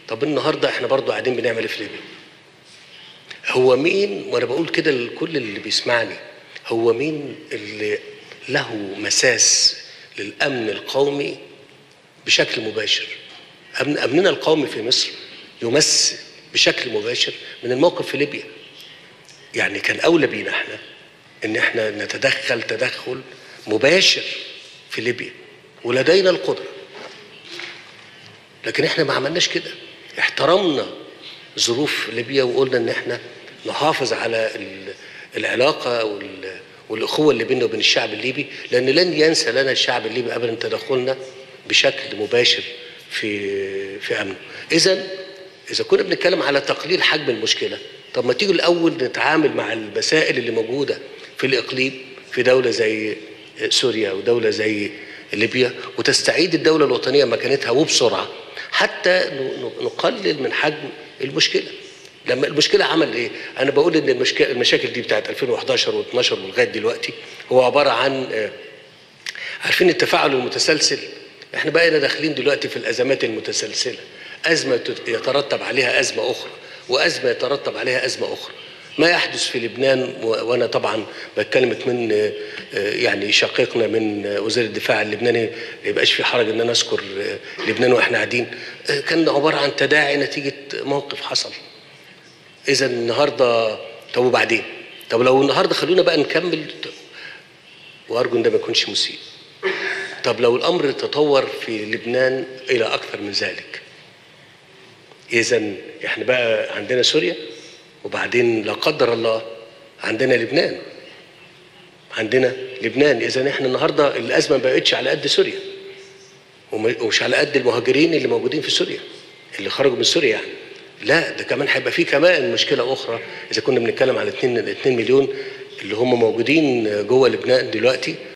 طب النهارده احنا برضو قاعدين بنعمل ايه في ليبيا هو مين وانا بقول كده لكل اللي بيسمعني هو مين اللي له مساس للامن القومي بشكل مباشر أمن امننا القومي في مصر يمس بشكل مباشر من الموقف في ليبيا يعني كان اولى بينا احنا ان احنا نتدخل تدخل مباشر في ليبيا ولدينا القدره لكن احنا ما عملناش كده احترمنا ظروف ليبيا وقلنا ان احنا نحافظ على ال- العلاقه وال- والاخوه اللي بيننا وبين الشعب الليبي لان لن ينسى لنا الشعب الليبي ابدا تدخلنا بشكل مباشر في في امنه. اذا اذا كنا بنتكلم على تقليل حجم المشكله طب ما تيجوا الاول نتعامل مع المسائل اللي موجوده في الاقليم في دوله زي سوريا ودوله زي ليبيا وتستعيد الدوله الوطنيه مكانتها وبسرعه حتى ن- ن- نقلل من حجم المشكله لما المشكله عمل ايه؟ انا بقول ان المشكله المشاكل دي بتاعت 2011 و12 ولغايه دلوقتي هو عباره عن آه، عارفين التفاعل المتسلسل احنا بقينا داخلين دلوقتي في الازمات المتسلسله ازمه تت- يترتب عليها ازمه اخرى وازمه يترتب عليها ازمه اخرى ما يحدث في لبنان و- وانا طبعا بتكلم من آه، آه، يعني شقيقنا من آه، وزير الدفاع اللبناني ما يبقاش في حرج ان انا اذكر آه، لبنان واحنا قاعدين آه، كان عباره عن تداعي نتيجه موقف حصل اذا النهارده طب وبعدين طب لو النهارده خلونا بقى نكمل وارجو ان ده ما يكونش مسيء طب لو الامر تطور في لبنان الى اكثر من ذلك اذا احنا بقى عندنا سوريا وبعدين لا قدر الله عندنا لبنان عندنا لبنان اذا احنا النهارده الازمه ما بقتش على قد سوريا وم- ومش على قد المهاجرين اللي موجودين في سوريا اللي خرجوا من سوريا يعني لا ده كمان هيبقى في كمان مشكله اخرى اذا كنا بنتكلم على 2 2 مليون اللي هم موجودين جوه لبنان دلوقتي